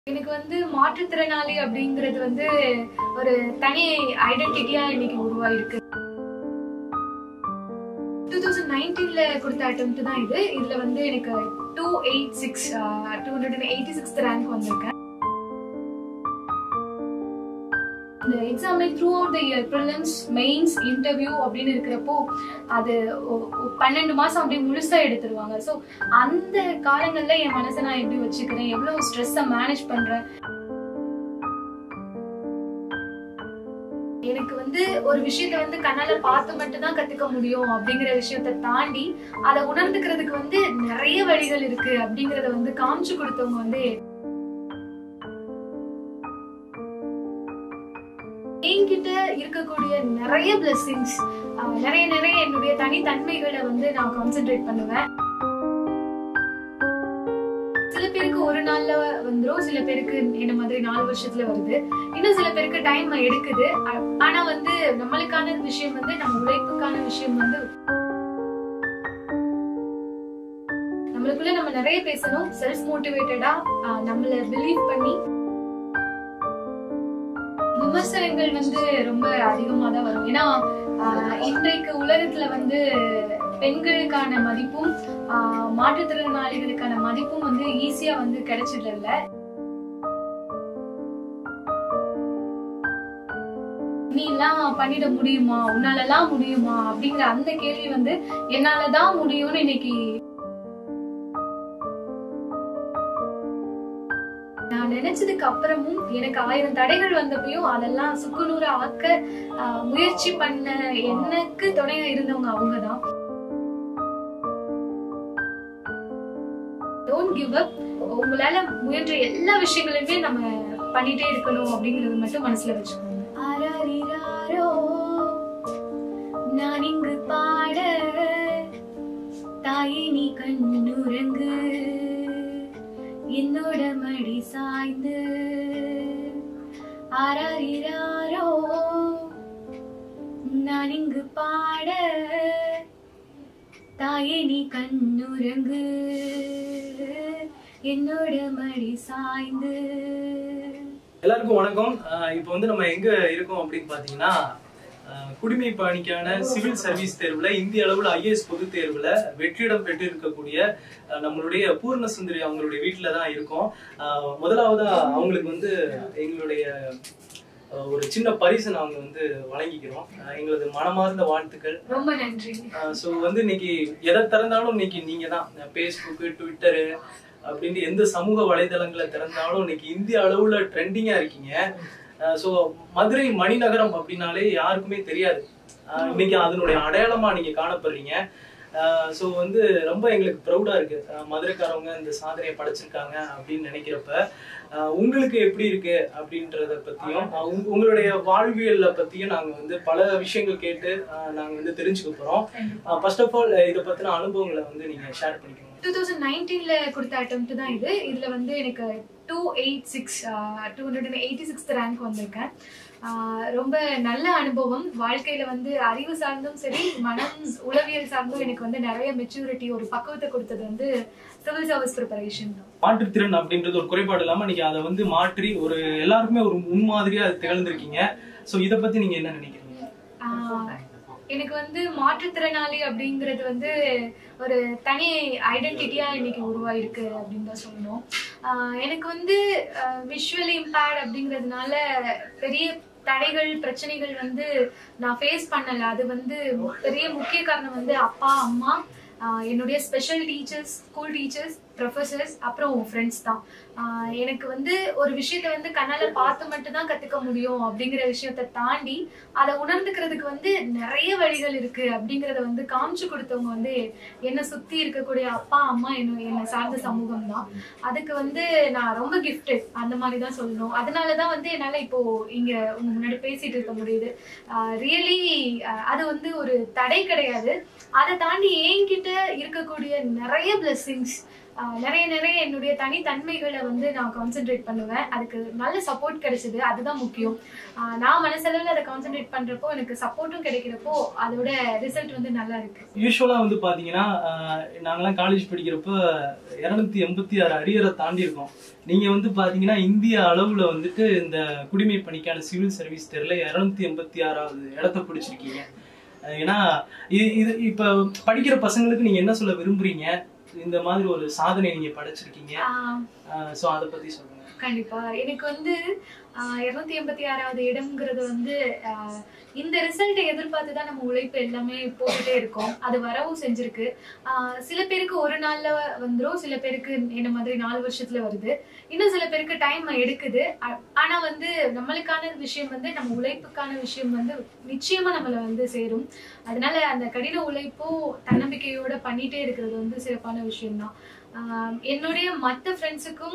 எனக்கு வந்து மாற்றுத்திறனாளி அப்படிங்கிறது வந்து ஒரு தனி ஐடென்டிட்டியா இன்னைக்கு உருவாயிருக்கு டூ தௌசண்ட் நைன்டீன்ல கொடுத்த அட்டம் தான் இது இதுல வந்து எனக்கு two eight six two hundred and eighty sixth rank வந்திருக்கேன் இந்த எக்ஸாமே through out the year prelims mains interview அப்படின்னு இருக்கிறப்போ அது ஒ- ஒ- பன்னெண்டு மாசம் அப்படியே முழுசா எடுத்துருவாங்க ஸோ அந்த காலங்கள்ல என் மனசை நான் எப்படி வச்சுக்கிறேன் எவ்வளவு ஸ்ட்ரெஸ்ஸை மேனேஜ் பண்றேன் எனக்கு வந்து ஒரு விஷயத்த வந்து கண்ணால பார்த்து மட்டும் தான் கத்துக்க முடியும் அப்படிங்கிற விஷயத்த தாண்டி அதை உணர்ந்துக்கிறதுக்கு வந்து நிறைய வழிகள் இருக்கு அப்படிங்கறத வந்து காமிச்சு கொடுத்தவங்க வந்து என்கிட்ட இருக்கக்கூடிய நிறைய பிளெஸிங்ஸ் நிறைய நிறைய என்னுடைய தனித்தன்மைகளை வந்து நான் கான்சென்ட்ரேட் பண்ணுவேன் சில பேருக்கு ஒரு நாள்ல வந்துரும் சில பேருக்கு என்ன மாதிரி நாலு வருஷத்துல வருது இன்னும் சில பேருக்கு டைம் எடுக்குது அ- ஆனா வந்து நம்மளுக்கான விஷயம் வந்து நம்ம உழைப்புக்கான விஷயம் வந்து நம்மளுக்குள்ள நம்ம நிறைய பேசணும் செல்ஃப் மோட்டிவேட்டடா நம்மள பிலீவ் பண்ணி விமர்சனங்கள் வந்து ரொம்ப அதிகமா தான் வரும் ஏன்னா ஆஹ், இன்றைக்கு உலகத்துல வந்து பெண்களுக்கான மதிப்பும் ஆஹ், மாற்றுத்திறனாளிகளுக்கான மதிப்பும் வந்து ஈஸியா வந்து கிடைச்சது இல்ல நீ எல்லாம் பண்ணிட முடியுமா உன்னாலலாம் முடியுமா அப்படிங்கிற அந்த கேள்வி வந்து என்னாலதான் முடியும்னு இன்னைக்கு நான் நினைச்சதுக்கு அப்புறமும் எனக்கு ஆயிரம் தடைகள் வந்தப்பையும் அதெல்லாம் சுக்குநூறு ஆக்க ஆஹ், முயற்சி பண்ண எனக்கு துணையா இருந்தவங்க அவங்கதான் டோன்ட் கிவ் அப் உங்களால முயன்ற எல்லா விஷயங்களுமே நம்ம பண்ணிட்டே இருக்கணும் அப்படிங்கறது மட்டும் மனசுல வச்சுக்கோங்க ஆராரிராரோ, நான் இங்கு பாட தாயே நீ கண்ணுறங்கு என்னோட மடி சாய்ந்து ஆராரிராரோ நான் இங்கு பாட தாயே நீ கண்ணுறங்கு என்னோட மடி சாய்ந்து எல்லாருக்கும் வணக்கம் அஹ் இப்போ வந்து நம்ம எங்க இருக்கோம் அப்படின்னு பாத்தீங்கன்னா அஹ் குடிமை பணிக்கான சிவில் சர்வீஸ் தேர்வுல இந்திய அளவுல ஐஏஎஸ் பொது தேர்வுல வெற்றிடம் பெற்று இருக்கக்கூடிய அஹ் நம்மளுடைய பூர்ண சுந்தரி அவங்களுடைய வீட்டுல தான் இருக்கோம் அஹ் முதலாவதா அவங்களுக்கு வந்து எங்களுடைய அஹ் ஒரு சின்ன பரிசு நாங்க வந்து வழங்கிக்கிறோம் அஹ் எங்களது மனமார்ந்த வாழ்த்துக்கள் ரொம்ப நன்றி ஸோ வந்து இன்னைக்கு எதை திறந்தாலும் இன்னைக்கு நீங்க தான் ஃபேஸ்புக்கு ட்விட்டரு அப்படின்னு எந்த சமூக வலைதளங்களை திறந்தாலும் இன்னைக்கு இந்திய அளவுல ட்ரெண்டிங்கா இருக்கீங்க ஸோ மதுரை மணிநகரம் அப்படின்னாலே யாருக்குமே தெரியாது அஹ் இன்னைக்கு அதனுடைய அடையாளமா நீங்க காணப்படுறீங்க ஸோ வந்து ரொம்ப எங்களுக்கு ப்ரௌடா இருக்கு அஹ் மதுரைக்காரவங்க இந்த சாதனையை படைச்சிருக்காங்க அப்படின்னு நினைக்கிறப்ப அஹ் உங்களுக்கு எப்படி இருக்கு அப்படின்றத பத்தியும் அஹ் உங்க- உங்களுடைய வாழ்வியல்ல பத்தியும் நாங்க வந்து பல விஷயங்கள் கேட்டு அஹ் நாங்க வந்து தெரிஞ்சுக்க போறோம் ஃபர்ஸ்ட் ஆஃப் ஆல் இதை பத்தின அனுபவங்களை வந்து நீங்க ஷேர் பண்ணிக்கோங்க டூ தௌசண்ட் நைன்டீன்ல கொடுத்த அட்டம் தான் இது இதுல வந்து எனக்கு two eight six two hundred and eighty sixth rank வந்திருக்கேன் ஆஹ் ரொம்ப நல்ல அனுபவம் வாழ்க்கையில வந்து அறிவு சார்ந்தும் சரி மனம் உளவியல் சார்ந்தும் எனக்கு வந்து நிறைய மெச்சூரிட்டி ஒரு பக்குவத்தை கொடுத்தது வந்து சிவில் சர்வீஸ் ப்ரிப்பரேஷன் தான் மாற்றுத்திறன் அப்படின்றது ஒரு குறைபாடு இல்லாம நீங்க அதை வந்து மாற்றி ஒரு எல்லாருக்குமே ஒரு முன்மாதிரியா அது திகழ்ந்திருக்கீங்க ஸோ இதை பத்தி நீங்க என்ன நினைக்கிறீங்க ஆஹ் எனக்கு வந்து மாற்றுத்திறனாளி அப்படிங்கிறது வந்து ஒரு தனி ஐடென்டிட்டியா இன்னைக்கு உருவாயிருக்கு அப்படின்னு தான் சொல்லணும் ஆஹ் எனக்கு வந்து விஷுவலி இம்பேர்ட் அப்படிங்கிறதுனால பெரிய தடைகள் பிரச்சனைகள் வந்து நான் ஃபேஸ் பண்ணல அது வந்து பெரிய முக்கிய காரணம் வந்து அப்பா அம்மா ஆஹ் என்னுடைய special teachers school teachers professors அப்புறம் ஃப்ரெண்ட்ஸ் தான் ஆஹ் எனக்கு வந்து ஒரு விஷயத்த வந்து கண்ணால பார்த்து மட்டும் தான் கத்துக்க முடியும் அப்படிங்கிற விஷயத்த தாண்டி அதை உணர்ந்துக்கிறதுக்கு வந்து நிறைய வழிகள் இருக்கு அப்படிங்கறத வந்து காமிச்சு கொடுத்தவங்க வந்து என்னை சுத்தி இருக்கக்கூடிய அப்பா அம்மா என்ன என்னை சார்ந்த சமூகம் தான் அதுக்கு வந்து நான் ரொம்ப கிஃப்டட் அந்த மாதிரி தான் சொல்லணும் அதனாலதான் வந்து என்னால இப்போ இங்க உங்க முன்னாடி பேசிட்டு இருக்க முடியுது ரியலி அது வந்து ஒரு தடை கிடையாது அதை தாண்டி என்கிட்ட இருக்கக்கூடிய நிறைய பிளெஸிங்ஸ் ஆஹ் நிறைய நிறைய என்னுடைய தனித்தன்மைகளை வந்து நான் கான்சென்ட்ரேட் பண்ணுவேன் அதுக்கு நல்ல சப்போர்ட் கிடைச்சது அதுதான் முக்கியம் ஆஹ் நான் மனசளவில் அதை கான்சென்ட்ரேட் பண்றப்போ எனக்கு சப்போர்ட்டும் கிடைக்கிறப்போ அதோட ரிசல்ட் வந்து நல்லா இருக்கு யூஸ்வலா வந்து பாத்தீங்கன்னா ஆஹ், நாங்கெல்லாம் காலேஜ் படிக்கிறப்ப இருநூத்தி எண்பத்தி ஆறு அரியரை தாண்டி இருக்கோம் நீங்க வந்து பாத்தீங்கன்னா இந்திய அளவுல வந்துட்டு இந்த குடிமை பணிக்கான சிவில் சர்வீஸ் தெரியல இருநூத்தி எண்பத்தி ஆறாவது இடத்த பிடிச்சிருக்கீங்க அஹ் ஏன்னா இது இது இப்ப படிக்கிற பசங்களுக்கு நீங்க என்ன சொல்ல விரும்புறீங்க இந்த மாதிரி ஒரு சாதனை நீங்க படைச்சிருக்கீங்க ஆஹ் சோ அதை பத்தி சொல்லுங்க கண்டிப்பா எனக்கு வந்து இருநூத்தி எண்பத்தி ஆறாவது இடம்ங்கிறது வந்து ஆஹ் இந்த ரிசல்ட்டை எதிர்பார்த்து தான் நம்ம உழைப்பு எல்லாமே போட்டுட்டே இருக்கோம் அது வரவும் செஞ்சிருக்கு ஆஹ் சில பேருக்கு ஒரு நாள்ல வந்துரும் சில பேருக்கு என்ன மாதிரி நாலு வருஷத்துல வருது இன்னும் சில பேருக்கு டைம் எடுக்குது ஆ- ஆனா வந்து நம்மளுக்கான விஷயம் வந்து நம்ம உழைப்புக்கான விஷயம் வந்து நிச்சயமா நம்மள வந்து சேரும் அதனால அந்த கடின உழைப்பும் தன்னம்பிக்கையோட பண்ணிட்டே இருக்கிறது வந்து சிறப்பான விஷயம்தான் ஆஹ் என்னுடைய மற்ற ஃப்ரெண்ட்ஸுக்கும்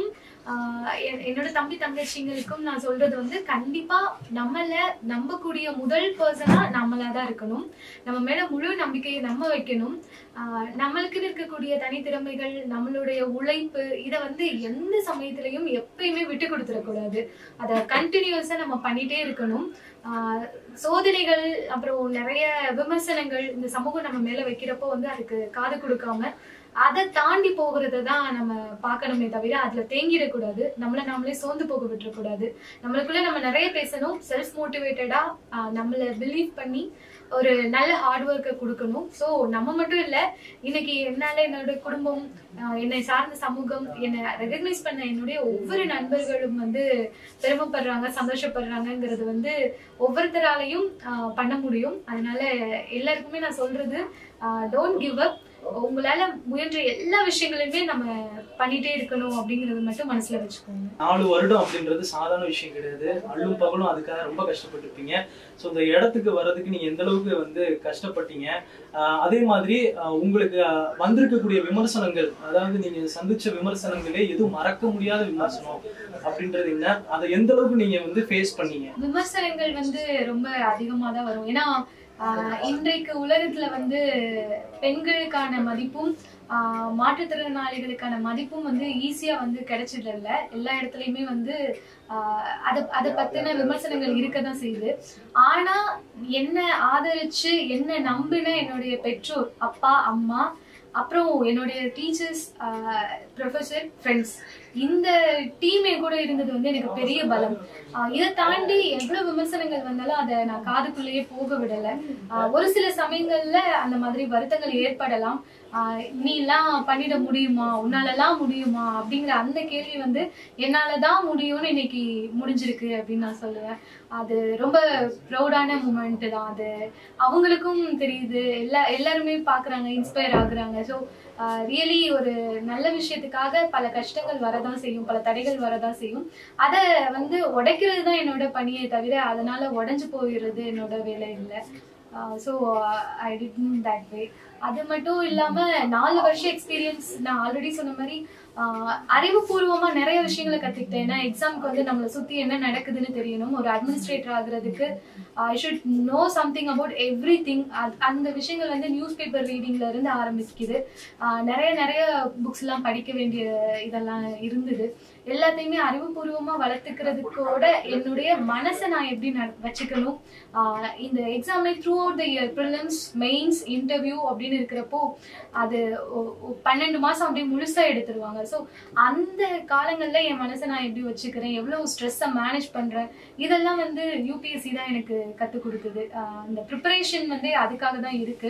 என்னோட தம்பி தங்கச்சிங்களுக்கும் நான் சொல்றது வந்து கண்டிப்பா நம்மள நம்பக்கூடிய முதல் பர்சனா நம்மளா தான் இருக்கணும் நம்ம மேல முழு நம்பிக்கையை நம்ம வைக்கணும் ஆஹ் நம்மளுக்கு இருக்கக்கூடிய தனித்திறமைகள் நம்மளுடைய உழைப்பு இதை வந்து எந்த சமயத்திலையும் எப்பயுமே விட்டு கொடுத்துடக்கூடாது அதை கண்டினியூஸா நம்ம பண்ணிட்டே இருக்கணும் ஆஹ் சோதனைகள் அப்புறம் நிறைய விமர்சனங்கள் இந்த சமூகம் நம்ம மேல வைக்கிறப்போ வந்து அதுக்கு காது கொடுக்காம அதை தாண்டி போகிறத தான் நம்ம பார்க்கணுமே தவிர அதுல தேங்கிடக்கூடாது நம்மள நாமளே சோர்ந்து போக விட்டுறக்கூடாது நம்மளுக்குள்ள நம்ம நிறைய பேசணும் செல்ஃப் மோட்டிவேட்டடா நம்மள பிலீவ் பண்ணி ஒரு நல்ல ஹார்ட் ஒர்க்கை கொடுக்கணும் ஸோ நம்ம மட்டும் இல்ல இன்னைக்கு என்னால என்னோட குடும்பம் ஆஹ் என்னை சார்ந்த சமூகம் என்னை ரெகக்னைஸ் பண்ண என்னுடைய ஒவ்வொரு நண்பர்களும் வந்து பெருமைப்படுறாங்க சந்தோஷப்படுறாங்கங்கிறது வந்து ஒவ்வொருத்தராலையும் ஆஹ் பண்ண முடியும் அதனால எல்லாருக்குமே நான் சொல்றது டோன்ட் கிவ் அப் உங்களால முயன்ற எல்லா விஷயங்களையுமே நம்ம பண்ணிட்டே இருக்கணும் அப்படிங்கறது மட்டும் மனசுல வச்சுக்கோங்க நாலு வருடம் அப்படின்றது சாதாரண விஷயம் கிடையாது அள்ளும் பகலும் அதுக்காக ரொம்ப கஷ்டப்பட்டிருப்பீங்க ஸோ இந்த இடத்துக்கு வர்றதுக்கு நீங்க எந்த அளவுக்கு வந்து கஷ்டப்பட்டீங்க ஆஹ் அதே மாதிரி ஆஹ் உங்களுக்கு ஆஹ் வந்திருக்கக்கூடிய விமர்சனங்கள் அதாவது நீங்க சந்திச்ச விமர்சனங்களே எதுவும் மறக்க முடியாத விமர்சனம் அப்படின்றது என்ன அதை எந்த அளவுக்கு நீங்க வந்து ஃபேஸ் பண்ணீங்க விமர்சனங்கள் வந்து ரொம்ப அதிகமா தான் வரும் ஏன்னா ஆஹ் இன்றைக்கு உலகத்துல வந்து பெண்களுக்கான மதிப்பும் ஆஹ் மாற்றுத்திறனாளிகளுக்கான மதிப்பும் வந்து ஈஸியா வந்து கிடைச்சது இல்ல எல்லா இடத்துலயுமே வந்து ஆஹ் அத அதை பத்தின விமர்சனங்கள் இருக்கதான் செய்யுது ஆனா என்ன ஆதரிச்சு என்ன நம்பின என்னுடைய பெற்றோர் அப்பா அம்மா அப்புறம் என்னுடைய டீச்சர்ஸ் ப்ரொஃபஸர் ஃப்ரெண்ட்ஸ் இந்த டீமே கூட இருந்தது வந்து எனக்கு பெரிய பலம் ஆஹ் இதை தாண்டி எவ்வளவு விமர்சனங்கள் வந்தாலும் அதை நான் காதுக்குள்ளேயே போக விடல ஆஹ் ஒரு சில சமயங்கள்ல அந்த மாதிரி வருத்தங்கள் ஏற்படலாம் ஆஹ் நீ எல்லாம் பண்ணிட முடியுமா உன்னாலலாம் முடியுமா அப்படிங்கிற அந்த கேள்வி வந்து என்னாலதான் முடியும்னு இன்னைக்கு முடிஞ்சிருக்கு அப்படின்னு நான் சொல்லுவேன் அது ரொம்ப ப்ரௌடான மூமெண்ட் தான் அது அவங்களுக்கும் தெரியுது எல்லா எல்லாருமே பாக்குறாங்க இன்ஸ்பயர் ஆகுறாங்க ஸோ ரியலி ஒரு நல்ல விஷயத்துக்காக பல கஷ்டங்கள் வரதான் செய்யும் பல தடைகள் வரதான் செய்யும் அதை வந்து உடைக்கிறது தான் என்னோட பணியை தவிர அதனால உடைஞ்சு போயிடுறது என்னோட வேலை இல்லை so I did that way அது மட்டும் இல்லாம நாலு வருஷம் எக்ஸ்பீரியன்ஸ் நான் ஆல்ரெடி சொன்ன மாதிரி ஆஹ் அறிவுபூர்வமா நிறைய விஷயங்களை கத்துக்கிட்டேன் ஏன்னா எக்ஸாம்க்கு வந்து நம்மளை சுத்தி என்ன நடக்குதுன்னு தெரியணும் ஒரு அட்மினிஸ்ட்ரேட்டர் ஆகுறதுக்கு I should know something about everything அந்த விஷயங்கள் வந்து நியூஸ் பேப்பர் ரீடிங்ல இருந்து ஆரம்பிக்குது ஆஹ் நிறைய நிறைய புக்ஸ் எல்லாம் படிக்க வேண்டிய இதெல்லாம் இருந்தது எல்லாத்தையுமே அறிவுபூர்வமா வளர்த்துக்கிறதுக்கோட என்னுடைய மனசை நான் எப்படி ந- வச்சுக்கணும் ஆஹ் இந்த எக்ஸாமே through out the year prelims mains interview அப்படின்னு இருக்கிறப்போ அது ஒ- ஒ- பன்னெண்டு மாசம் அப்படியே முழுசா எடுத்துருவாங்க ஸோ அந்த காலங்கள்ல என் மனசை நான் எப்படி வச்சுக்கிறேன் எவ்வளவு ஸ்ட்ரெஸ்ஸை மேனேஜ் பண்றேன் இதெல்லாம் வந்து யூபிஎஸ்சி தான் எனக்கு கற்றுக் கொடுக்குது ஆஹ் அந்த ப்ரிப்பரேஷன் வந்து அதுக்காக தான் இருக்கு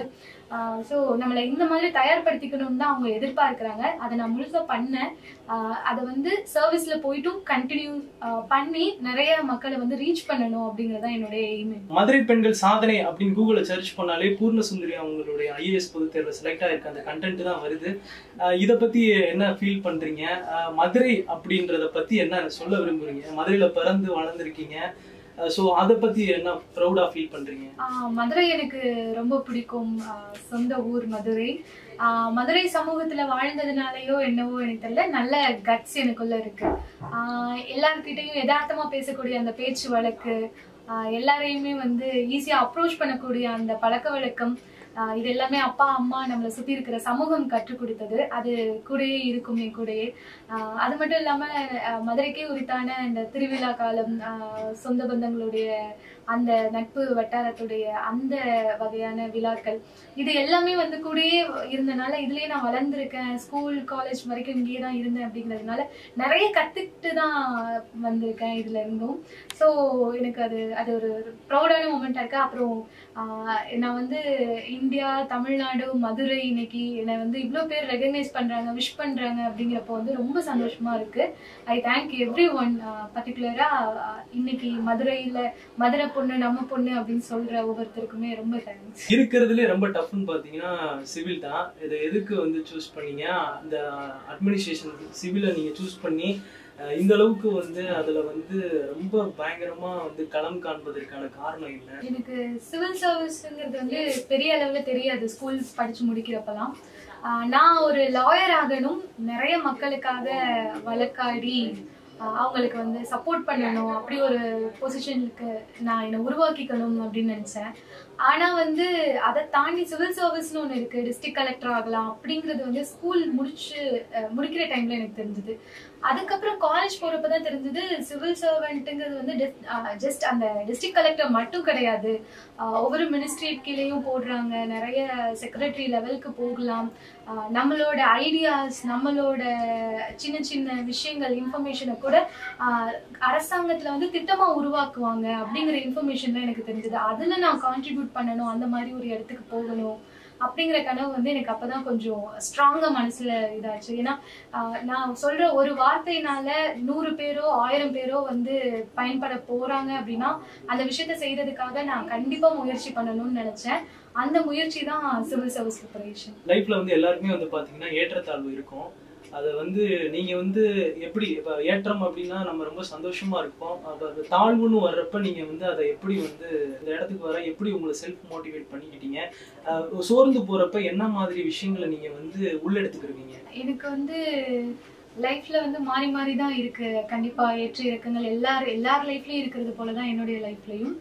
ஸோ நம்மளை இந்த மாதிரி தயார்படுத்திக்கணும்னு தான் அவங்க எதிர்பார்க்குறாங்க அதை நான் முழுசா பண்ணேன் ஆஹ் அதை வந்து சர்வீஸ்ல போயிட்டும் கண்டினியூ பண்ணி நிறைய மக்களை வந்து ரீச் பண்ணணும் அப்படிங்கறதா என்னுடைய எய்மே மதுரை பெண்கள் சாதனை அப்படின்னு கூகுள்ல சர்ச் பண்ணாலே பூர்ண சுந்தரி அவங்களுடைய ஐஏஎஸ் பொதுத் தேர்வு செலக்ட் ஆயிருக்க அந்த கண்டென்ட் தான் வருது ஆஹ் இத பத்தி என்ன ஃபீல் பண்றீங்க ஆஹ் மதுரை அப்படின்றத பத்தி என்ன சொல்ல விரும்புறீங்க மதுரையில பிறந்து வளர்ந்துருக்கீங்க ஸோ அதை பத்தி என்ன ப்ரௌடா ஃபீல் பண்றீங்க ஆஹ் மதுரை எனக்கு ரொம்ப பிடிக்கும் ஆஹ் சொந்த ஊர் மதுரை ஆஹ் மதுரை சமூகத்துல வாழ்ந்ததுனாலயோ என்னவோ எனக்கு தெரியல நல்ல கட்ஸ் எனக்குள்ள இருக்கு ஆஹ் எல்லார்கிட்டயும் யதார்த்தமா பேசக்கூடிய அந்த பேச்சு வழக்கு ஆஹ் எல்லாரையுமே வந்து ஈஸியா அப்ரோச் பண்ணக்கூடிய அந்த பழக்க வழக்கம் ஆஹ் இது எல்லாமே அப்பா அம்மா நம்மளை சுத்தி இருக்கிற சமூகம் கற்றுக் கொடுத்தது அது கூடயே இருக்கும் என் கூடயே ஆஹ் அது மட்டும் இல்லாம ஆஹ் மதுரைக்கே உரித்தான இந்த திருவிழா காலம் ஆஹ் சொந்த பந்தங்களுடைய அந்த நட்பு வட்டாரத்துடைய அந்த வகையான விழாக்கள் இது எல்லாமே வந்து கூடயே இருந்தனால இதுலயே நான் வளர்ந்துருக்கேன் ஸ்கூல் காலேஜ் வரைக்கும் இங்கேயே தான் இருந்தேன் அப்படிங்கிறதுனால நிறைய கத்துக்கிட்டு தான் வந்திருக்கேன் இதுல இருந்தும் ஸோ எனக்கு அது அது ஒரு ப்ரௌடான மூமெண்ட்டாக இருக்கு அப்புறம் ஆஹ் நான் வந்து இந்தியா தமிழ்நாடு மதுரை இன்னைக்கு என்னை வந்து இவ்வளோ பேர் ரெகக்னைஸ் பண்றாங்க விஷ் பண்றாங்க அப்படிங்கிறப்போ வந்து ரொம்ப சந்தோஷமா இருக்கு ஐ தேங்க் எவ்ரி ஒன் பர்டிகுலரா இன்னைக்கு மதுரையில மதுரை பொண்ணு நம்ம பொண்ணு அப்படின்னு சொல்ற ஒவ்வொருத்தருக்குமே ரொம்ப தேங்க்ஸ் இருக்கிறதுலே ரொம்ப டஃப்னு பார்த்தீங்கன்னா சிவில் தான் இதை எதுக்கு வந்து சூஸ் பண்ணீங்க இந்த அட்மினிஸ்ட்ரேஷன் சிவிலை நீங்கள் சூஸ் பண்ணி அஹ், இந்த அளவுக்கு வந்து அதில் வந்து ரொம்ப பயங்கரமா வந்து களம் காண்பதற்கான காரணம் என்ன எனக்கு சிவில் சர்வீஸ்ங்கிறது வந்து பெரிய அளவுல தெரியாது ஸ்கூல் படிச்சு முடிக்கிறப்பலாம் ஆஹ் நான் ஒரு லாயர் ஆகணும் நிறைய மக்களுக்காக வழக்காடி ஆஹ் அவங்களுக்கு வந்து சப்போர்ட் பண்ணணும் அப்படி ஒரு பொசிஷனுக்கு நான் என்னை உருவாக்கிக்கணும் அப்படின்னு நினைச்சேன் ஆனா வந்து அதை தாண்டி சிவில் சர்வீஸ்னு ஒன்று இருக்கு டிஸ்ட்ரிக்ட் கலெக்டர் ஆகலாம் அப்படிங்கிறது வந்து ஸ்கூல் முடிச்சு அஹ் முடிக்கிற டைம்ல எனக்கு தெரிஞ்சது அதுக்கப்புறம் காலேஜ் போறப்ப தான் தெரிஞ்சது சிவில் சர்வெண்ட்டுங்கிறது வந்து ஜஸ்ட் அந்த டிஸ்ட்ரிக்ட் கலெக்டர் மட்டும் கிடையாது ஆஹ் ஒவ்வொரு மினிஸ்ட்ரி கீழேயும் போடுறாங்க நிறைய செக்ரட்டரி லெவலுக்கு போகலாம் ஆஹ் நம்மளோட ஐடியாஸ் நம்மளோட சின்ன சின்ன விஷயங்கள் இன்ஃபர்மேஷனை கூட ஆஹ் அரசாங்கத்துல வந்து திட்டமா உருவாக்குவாங்க அப்படிங்கிற இன்ஃபர்மேஷன்லாம் எனக்கு தெரிஞ்சது அதுல நான் கான்ட்ரிபியூட் பண்ணணும் அந்த மாதிரி ஒரு இடத்துக்கு போகணும் அப்படிங்கிற கனவு வந்து எனக்கு அப்பதான் கொஞ்சம் ஸ்ட்ராங்கா மனசுல இதாச்சு ஏன்னா ஆஹ் நான் சொல்ற ஒரு வார்த்தையினால நூறு பேரோ ஆயிரம் பேரோ வந்து பயன்பட போறாங்க அப்படின்னா அந்த விஷயத்த செய்யறதுக்காக நான் கண்டிப்பா முயற்சி பண்ணணும்னு நினைச்சேன் அந்த முயற்சி தான் சிவில் சர்வீஸ் ப்ரிப்பரேஷன் லைஃப்ல வந்து எல்லாருக்குமே வந்து பாத்தீங்கன்னா ஏற்றத்தாழ்வு இருக்கும் அதை வந்து நீங்க வந்து எப்படி இப்ப ஏற்றம் அப்படின்னா நம்ம ரொம்ப சந்தோஷமா இருப்போம் அப்ப அது தாழ்வுன்னு வர்றப்ப நீங்க வந்து அதை எப்படி வந்து இந்த இடத்துக்கு வர எப்படி உங்களை செல்ஃப் மோட்டிவேட் பண்ணிக்கிட்டீங்க அஹ் சோர்ந்து போறப்ப என்ன மாதிரி விஷயங்களை நீங்க வந்து உள்ளெடுத்துக்கிருவீங்க எனக்கு வந்து லைஃப்ல வந்து மாறி மாறி தான் இருக்கு கண்டிப்பா ஏற்ற இறக்கங்கள் எல்லார் எல்லார் லைஃப்லயும் இருக்கிறது போல தான் என்னுடைய லைஃப்லயும்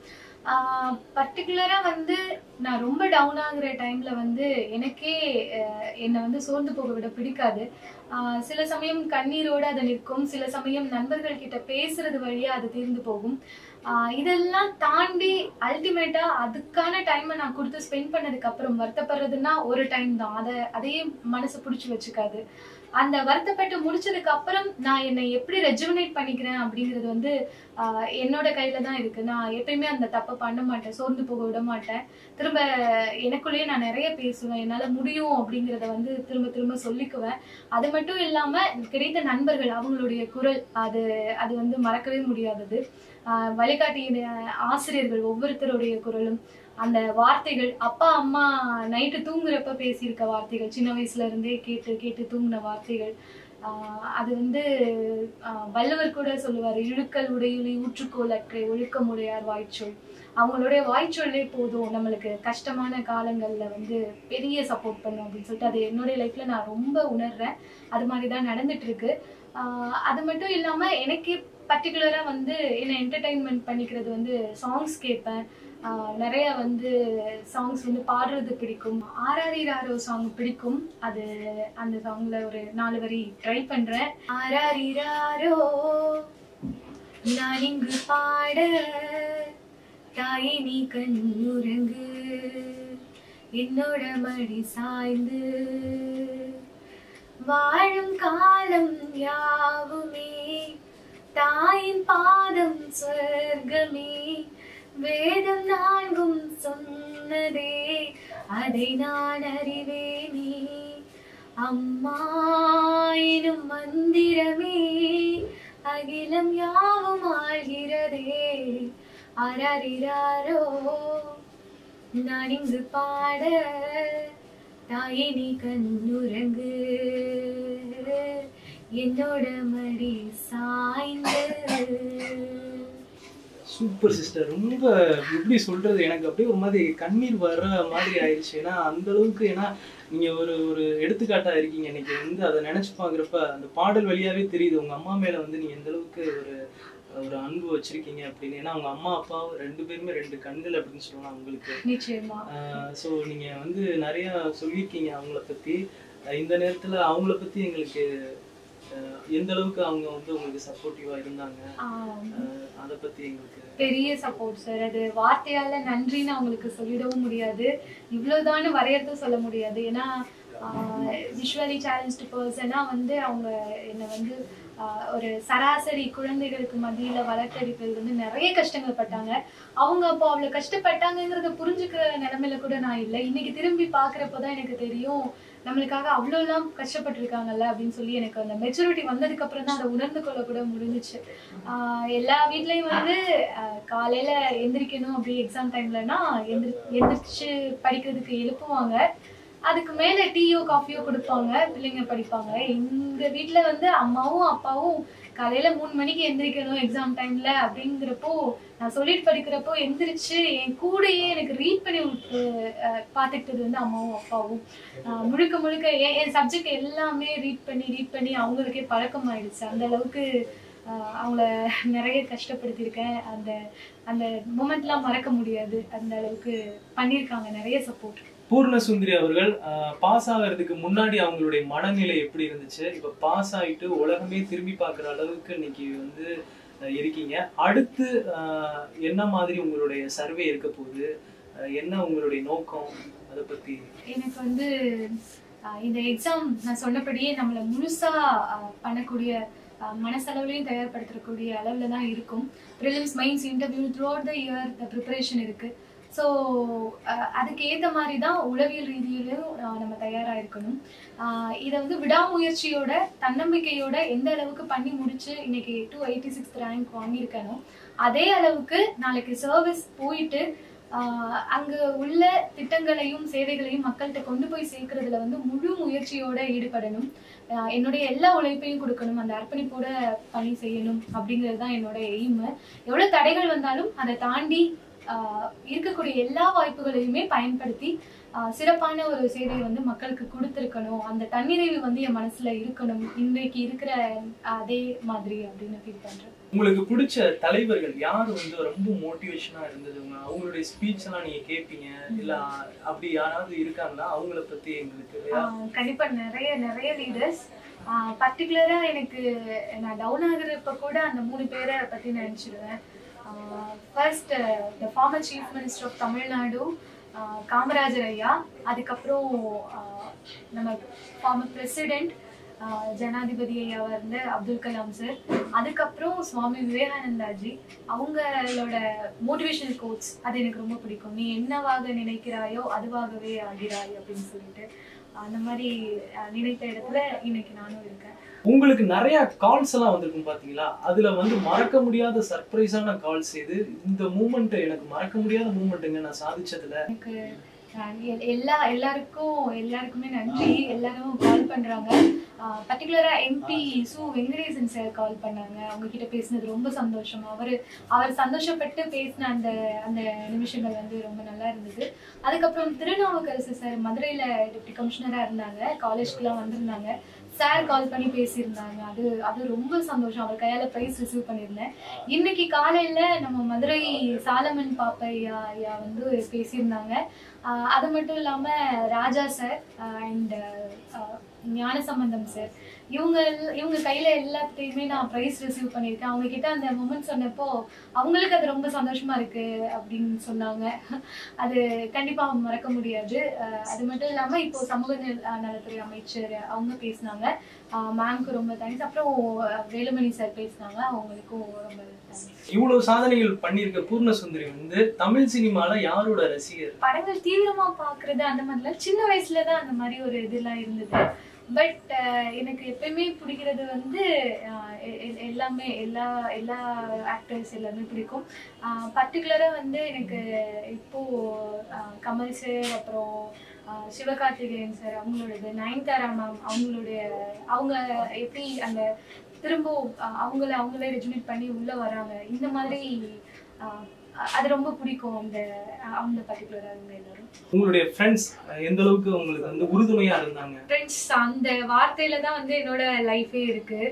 பர்டிகுலரா வந்து நான் ரொம்ப டவுன் ஆகுற டைம்ல வந்து எனக்கே அஹ், என்னை வந்து சோர்ந்து போக விட பிடிக்காது ஆஹ், சில சமயம் கண்ணீரோட அது நிற்கும் சில சமயம் நண்பர்கள் கிட்ட பேசுறது வழியா அது தீர்ந்து போகும் ஆஹ், இதெல்லாம் தாண்டி அல்டிமேட்டா அதுக்கான டைமை நான் கொடுத்து ஸ்பெண்ட் பண்ணதுக்கு அப்புறம் வருத்தப்படுறதுன்னா ஒரு டைம் தான் அதை அதையே மனசு பிடிச்சி வச்சுக்காது அந்த வருத்தப்பட்டு முடிச்சதுக்கு அப்புறம் நான் என்னை எப்படி ரெஜுவனேட் பண்ணிக்கிறேன் அப்படிங்கிறது வந்து ஆஹ், என்னோட கையில தான் இருக்கு நான் எப்பயுமே அந்த தப்பை பண்ண மாட்டேன் சோர்ந்து போக விட மாட்டேன் திரும்ப எனக்குள்ளேயே நான் நிறைய பேசுவேன் என்னால முடியும் அப்படிங்கிறத வந்து திரும்ப திரும்ப சொல்லிக்குவேன் அது மட்டும் இல்லாம கிடைத்த நண்பர்கள் அவங்களுடைய குரல் அது அது வந்து மறக்கவே முடியாதது ஆஹ், வழிகாட்டிய ஆசிரியர்கள் ஒவ்வொருத்தருடைய குரலும் அந்த வார்த்தைகள் அப்பா அம்மா நைட்டு தூங்குறப்ப பேசியிருக்க வார்த்தைகள் சின்ன வயசுல இருந்தே கேட்டு கேட்டு தூங்கின வார்த்தைகள் ஆஹ் அது வந்து ஆஹ் வள்ளுவர் கூட சொல்லுவார் இழுக்கல் உடையுளி ஊற்றுக்கோல் அற்றை ஒழுக்கம் உடையார் வாய்ச்சொல் அவங்களுடைய வாய்ச்சொல்லே போதும் நம்மளுக்கு கஷ்டமான காலங்கள்ல வந்து பெரிய சப்போர்ட் பண்ணும் அப்படின்னு சொல்லிட்டு அது என்னுடைய லைஃப்ல நான் ரொம்ப உணர்றேன் அது மாதிரி தான் நடந்துட்டு இருக்கு ஆஹ் அது மட்டும் இல்லாம எனக்கே பர்டிகுலரா வந்து என்னை என்டர்டைன்மெண்ட் பண்ணிக்கிறது வந்து சாங்ஸ் கேட்பேன் ஆஹ் நிறைய வந்து சாங்ஸ் வந்து பாடுறது பிடிக்கும் ஆராரி ராரோ சாங் பிடிக்கும் அது அந்த சாங்ல ஒரு நாலு வரி ட்ரை பண்றேன் ஆராரி ராரோ நான் இங்கு பாட தாயே நீ கண்ணுறங்கு என்னோட மடி சாய்ந்து வாழும் காலம் யாவுமே தாயின் பாதம் சொர்க்கமே வேதம் நான்கும் சொன்னதே அதை நான் அறிவேனே அம்மா எனும் மந்திரமே அகிலம் யாவும் ஆழ்கிறதே அரறிறாரோ நான் இங்கு பாட தாயே நீ கண்ணுறங்கு என்னோட மடி சாய்ந்து சூப்பர் சிஸ்டர் ரொம்ப எப்படி சொல்றது எனக்கு அப்படியே ஒரு மாதிரி கண்ணீர் வர்ற மாதிரி ஆயிடுச்சு ஏன்னா அந்த அளவுக்கு ஏன்னா நீங்க ஒரு ஒரு எடுத்துக்காட்டா இருக்கீங்க இன்னைக்கு வந்து அதை நினைச்சு பாக்குறப்ப அந்த பாடல் வழியாவே தெரியுது உங்க அம்மா மேல வந்து நீங்க எந்த அளவுக்கு ஒரு ஒரு அன்பு வச்சிருக்கீங்க அப்படின்னு ஏன்னா அவங்க அம்மா அப்பா ரெண்டு பேருமே ரெண்டு கண்கள் அப்படின்னு சொல்லலாம் உங்களுக்கு நிச்சயமா ஸோ நீங்க வந்து நிறைய சொல்லியிருக்கீங்க அவங்கள பத்தி அஹ் இந்த நேரத்துல அவங்கள பத்தி எங்களுக்கு அஹ் எந்த அளவுக்கு அவங்க வந்து உங்களுக்கு சப்போர்ட்டிவா இருந்தாங்க ஆஹ் அஹ் அதை பத்தி எங்களுக்கு பெரிய சப்போர்ட் சார் அது வார்த்தையால நன்றின்னு அவங்களுக்கு சொல்லிடவும் முடியாது இவ்வளவுதான் வரையறது சொல்ல முடியாது ஏன்னா விஷுவலி சேலஞ்சு பர்சனா வந்து அவங்க என்னை வந்து ஆஹ் ஒரு சராசரி குழந்தைகளுக்கு மத்தியில வளர்த்தெடுக்கிறது வந்து நிறைய கஷ்டங்கள் பட்டாங்க அவங்க அப்போ அவ்வளவு கஷ்டப்பட்டாங்கங்கிறத புரிஞ்சுக்கிற நிலைமையில கூட நான் இல்லை இன்னைக்கு திரும்பி பாக்குறப்போதான் எனக்கு தெரியும் நம்மளுக்காக அவ்வளோலாம் கஷ்டப்பட்டிருக்காங்கல்ல அப்படின்னு சொல்லி எனக்கு அந்த மெச்சூரிட்டி வந்ததுக்கு அப்புறம் தான் அதை உணர்ந்து கொள்ள கூட முடிஞ்சிச்சு ஆஹ் எல்லா வீட்லயும் வந்து ஆஹ் காலையில எந்திரிக்கணும் அப்படி எக்ஸாம் டைம்லனா எந்திரி எந்திரிச்சு படிக்கிறதுக்கு எழுப்புவாங்க அதுக்கு மேல டீயோ காஃபியோ கொடுப்பாங்க பிள்ளைங்க படிப்பாங்க எங்க வீட்ல வந்து அம்மாவும் அப்பாவும் காலையில மூணு மணிக்கு எந்திரிக்கணும் எக்ஸாம் டைம்ல அப்படிங்கிறப்போ நான் சொல்லிட்டு படிக்கிறப்போ எந்திரிச்சு என் கூடயே எனக்கு ரீட் பண்ணி விட்டு அஹ், பார்த்துக்கிட்டது வந்து அம்மாவும் அப்பாவும் ஆஹ், முழுக்க முழுக்க என் என் சப்ஜெக்ட் எல்லாமே ரீட் பண்ணி ரீட் பண்ணி அவங்களுக்கே பழக்கம் ஆயிடுச்சு அந்த அளவுக்கு ஆஹ், அவங்கள நிறைய கஷ்டப்படுத்தியிருக்கேன் அந்த அந்த மூமெண்ட்லாம் மறக்க முடியாது அந்த அளவுக்கு பண்ணியிருக்காங்க நிறைய சப்போர்ட் பூர்ண சுந்தரி அவர்கள் பாஸ் ஆகிறதுக்கு முன்னாடி அவங்களுடைய மனநிலை எப்படி இருந்துச்சு இப்ப பாஸ் ஆயிட்டு உலகமே திரும்பி பார்க்குற அளவுக்கு இன்னைக்கு வந்து அஹ், இருக்கீங்க அடுத்து அஹ், என்ன மாதிரி உங்களுடைய சர்வே இருக்க போகுது அஹ், என்ன உங்களுடைய நோக்கம் அதை பத்தி எனக்கு வந்து ஆஹ், இந்த எக்ஸாம் நான் சொன்னபடியே நம்மளை முழுசா ஆஹ், பண்ணக்கூடிய ஆஹ், மனசளவுலையும் தயார்படுத்தக்கூடிய அளவில் தான் இருக்கும் prelims mains interview through out the year the preparation இருக்கு ஸோ அதுக்கு ஏற்ற மாதிரி தான் உளவியல் ரீதியிலும் ஆஹ், நம்ம தயாராக இருக்கணும் ஆஹ், இதை வந்து விடாமுயற்சியோட தன்னம்பிக்கையோட எந்த அளவுக்கு பண்ணி முடிச்சு இன்னைக்கு டூ எயிட்டி சிக்ஸ் ரேங்க் வாங்கியிருக்கணும் அதே அளவுக்கு நாளைக்கு சர்வீஸ் போயிட்டு ஆஹ் அங்க உள்ள திட்டங்களையும் சேவைகளையும் மக்கள்கிட்ட கொண்டு போய் சேர்க்கறதுல வந்து முழு முயற்சியோட ஈடுபடணும் ஆஹ் என்னுடைய எல்லா உழைப்பையும் கொடுக்கணும் அந்த அர்ப்பணிப்போட பணி செய்யணும் அப்படிங்கிறது தான் என்னோட எய்ம் எவ்வளவு தடைகள் வந்தாலும் அதை தாண்டி ஆஹ் இருக்கக்கூடிய எல்லா வாய்ப்புகளையுமே பயன்படுத்தி ஆஹ் சிறப்பான ஒரு சேவையை வந்து மக்களுக்கு கொடுத்துருக்கணும் அந்த தன்னிறைவு வந்து என் மனசுல இருக்கணும் இன்றைக்கு இருக்கிற அதே மாதிரி அப்படின்னு ஃபீல் பண்றேன் உங்களுக்கு பிடிச்ச தலைவர்கள் யார் வந்து ரொம்ப மோட்டிவேஷனா இருந்தது உங்க அவங்களுடைய ஸ்பீச் எல்லாம் நீங்க கேட்பீங்க இல்ல அப்படி யாராவது இருக்காங்களா அவங்கள பத்தி எங்களுக்கு ஆஹ் கண்டிப்பா நிறைய நிறைய லீடர்ஸ் பர்டிகுலரா எனக்கு நான் டவுன் ஆகுறப்ப கூட அந்த மூணு பேரை பத்தி நினைச்சிடுவேன் first the former chief minister of Tamil Nadu ah Kamarajar ஐயா அதுக்கப்புறம் ஆஹ் நம்ம ஃபார்மர் பிரசிடென்ட் ஜனாதிபதி ஐயாவா இருந்த அப்துல் கலாம் சார் அதுக்கப்புறம் சுவாமி விவேகானந்தாஜி அவங்களோட மோட்டிவேஷனல் கோட்ஸ் அது எனக்கு ரொம்ப பிடிக்கும் நீ என்னவாக நினைக்கிறாயோ அதுவாகவே ஆகிறாய் அப்படின்னு சொல்லிட்டு அந்த மாதிரி அஹ், நினைத்த இடத்துல இன்னைக்கு நானும் இருக்கேன் உங்களுக்கு நிறைய கால்ஸ் எல்லாம் வந்திருக்கும் பாத்தீங்களா அதுல வந்து மறக்க முடியாத சர்ப்ரைஸான கால்ஸ் இது இந்த மூமெண்ட் எனக்கு மறக்க முடியாத மூமெண்ட்டுங்க நான் சாதிச்சதுல எனக்கு அஹ், எ- எல்லா எல்லாருக்கும் எல்லாருக்குமே நன்றி எல்லாரும் கால் பண்றாங்க பர்டிகுலரா எம்பி சு வெங்கடேசன் சார் கால் பண்ணாங்க அவங்க கிட்ட பேசினது ரொம்ப சந்தோஷம் அவர் அவர் சந்தோஷப்பட்டு பேசின அந்த அந்த நிமிஷங்கள் வந்து ரொம்ப நல்லா இருந்தது அதுக்கப்புறம் திருநாவுக்கரசு சார் மதுரையில டிப்டி கமிஷனரா இருந்தாங்க காலேஜ்க்குலாம் வந்திருந்தாங்க சார் கால் பண்ணி பேசியிருந்தாங்க அது அது ரொம்ப சந்தோஷம் அவர் கையால ப்ரைஸ் ரிசீவ் பண்ணியிருந்தேன் இன்னைக்கு காலையில நம்ம மதுரை சாலமன் பாப்பையா ஐயா வந்து பேசியிருந்தாங்க ஆஹ் அது மட்டும் இல்லாம Raja sir and Gnanasambandam sir இவங்க எல்- இவங்க கையில எல்லாத்தையுமே நான் ப்ரைஸ் ரிசீவ் பண்ணியிருக்கேன் அவங்க கிட்ட அந்த மூமெண்ட் சொன்னப்போ அவங்களுக்கு அது ரொம்ப சந்தோஷமா இருக்கு அப்படின்னு சொன்னாங்க அது கண்டிப்பா மறக்க முடியாது அஹ் அது மட்டும் இல்லாம இப்போ சமூக நல- அஹ் நலத்துறை அமைச்சர் அவங்க பேசினாங்க மேம்க்கு ரொம்ப தேங்க்ஸ் அப்புறம் அஹ் வேலுமணி சார் பேசினாங்க அவங்களுக்கும் ரொம்ப தேங்க்ஸ் இவ்வளவு சாதனைகள் பண்ணியிருக்க பூர்ண சுந்தரி வந்து தமிழ் சினிமால யாரோட ரசிகர் படங்கள் தீவிரமா பாக்குறது அந்த மாதிரிலாம் சின்ன வயசுல தான் அந்த மாதிரி ஒரு இதெல்லாம் இருந்தது பட் எனக்கு எப்பயுமே பிடிக்கிறது வந்து அஹ், எ- எ- எல்லாமே எல்லா எல்லா ஆக்டர்ஸ் எல்லாமே பிடிக்கும் பர்டிகுலரா வந்து எனக்கு இப்போ அஹ், கமல் சார் அப்புறம் அஹ், சிவகார்த்திகேயன் சார் அவங்களோடது நயன்தாரா மேம் அவங்களுடைய அவங்க எப்படி அந்த திரும்ப அஹ், அவங்கள அவங்களே ரெஜினேட் பண்ணி உள்ள வராங்க இந்த மாதிரி அஹ், அது ரொம்ப பிடிக்கும் அந்த அவங்க பர்டிகுலரா அவங்க எல்லாரும் உங்களுடைய ஃப்ரெண்ட்ஸ் எந்த அளவுக்கு உங்களுக்கு வந்து உறுதுணையா இருந்தாங்க ஃப்ரெண்ட்ஸ் அந்த வார்த்தையில தான் வந்து என்னோட லைஃபே இருக்கு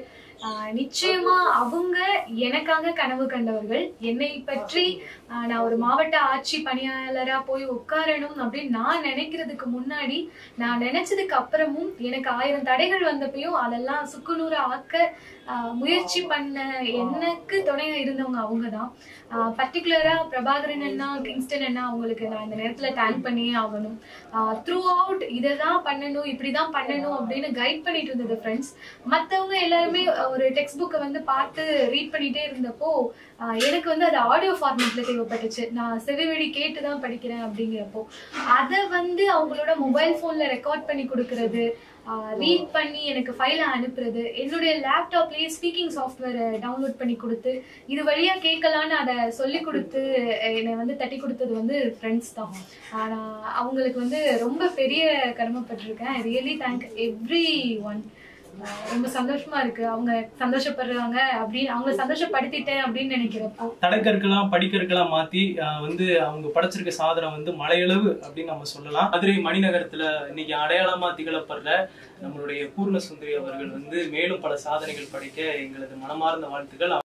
ஆஹ் நிச்சயமா அவங்க எனக்காக கனவு கண்டவர்கள் என்னை பற்றி ஆஹ் நான் ஒரு மாவட்ட ஆட்சி பணியாளரா போய் உட்காரணும் அப்படின்னு நான் நினைக்கிறதுக்கு முன்னாடி நான் நினைச்சதுக்கு அப்புறமும் எனக்கு ஆயிரம் தடைகள் வந்தப்பையும் அதெல்லாம் சுக்குநூறு ஆக்க ஆஹ் முயற்சி பண்ண எனக்கு துணையா இருந்தவங்க அவங்க தான் பர்டிகுலரா பிரபாகரன் அண்ணா கிங்ஸ்டன் அண்ணா அவங்களுக்கு நான் இந்த நேரத்துல தேங்க் பண்ணியே ஆகணும் த்ரூ அவுட் இதை தான் பண்ணணும் இப்படிதான் பண்ணணும் அப்படின்னு கைட் பண்ணிட்டு இருந்தது ஃப்ரெண்ட்ஸ் மத்தவங்க எல்லாருமே ஒரு டெக்ஸ்ட் புக்கை வந்து பார்த்து ரீட் பண்ணிட்டே இருந்தப்போ ஆஹ் எனக்கு வந்து அது ஆடியோ ஃபார்மேட்ல தேவைப்பட்டுச்சு நான் செவிவழி கேட்டு தான் படிக்கிறேன் அப்படிங்கிறப்போ அதை வந்து அவங்களோட மொபைல் போன்ல ரெக்கார்ட் பண்ணி கொடுக்கறது ரீட் பண்ணி எனக்கு ஃபைலை அனுப்புறது என்னுடைய லேப்டாப்லயே ஸ்பீக்கிங் சாஃப்ட்வேர் டவுன்லோட் பண்ணி கொடுத்து இது வழியா கேட்கலான்னு அதை சொல்லி கொடுத்து என்னை வந்து தட்டி கொடுத்தது வந்து ஃப்ரெண்ட்ஸ் தான் ஆனா அவங்களுக்கு வந்து ரொம்ப பெரிய கடமைப்பட்டிருக்கேன் ரியலி தேங்க் எவ்ரி ஒன் ரொம்ப சந்தோஷமா இருக்கு அவங்க சந்தோஷப்படுறாங்க அப்படின்னு அவங்க சந்தோஷப்படுத்திட்டேன் அப்படின்னு நினைக்கிறப்போ தடக்கற்கெல்லாம் படிக்கற்கெல்லாம் மாத்தி ஆஹ் வந்து அவங்க படைச்சிருக்க சாதனை வந்து மலையளவு அப்படின்னு நம்ம சொல்லலாம் மதுரை மணிநகரத்துல இன்னைக்கு அடையாளமா திகழப்படுற நம்மளுடைய பூர்ண சுந்தரி அவர்கள் வந்து மேலும் பல சாதனைகள் படைக்க எங்களது மனமார்ந்த வாழ்த்துக்கள்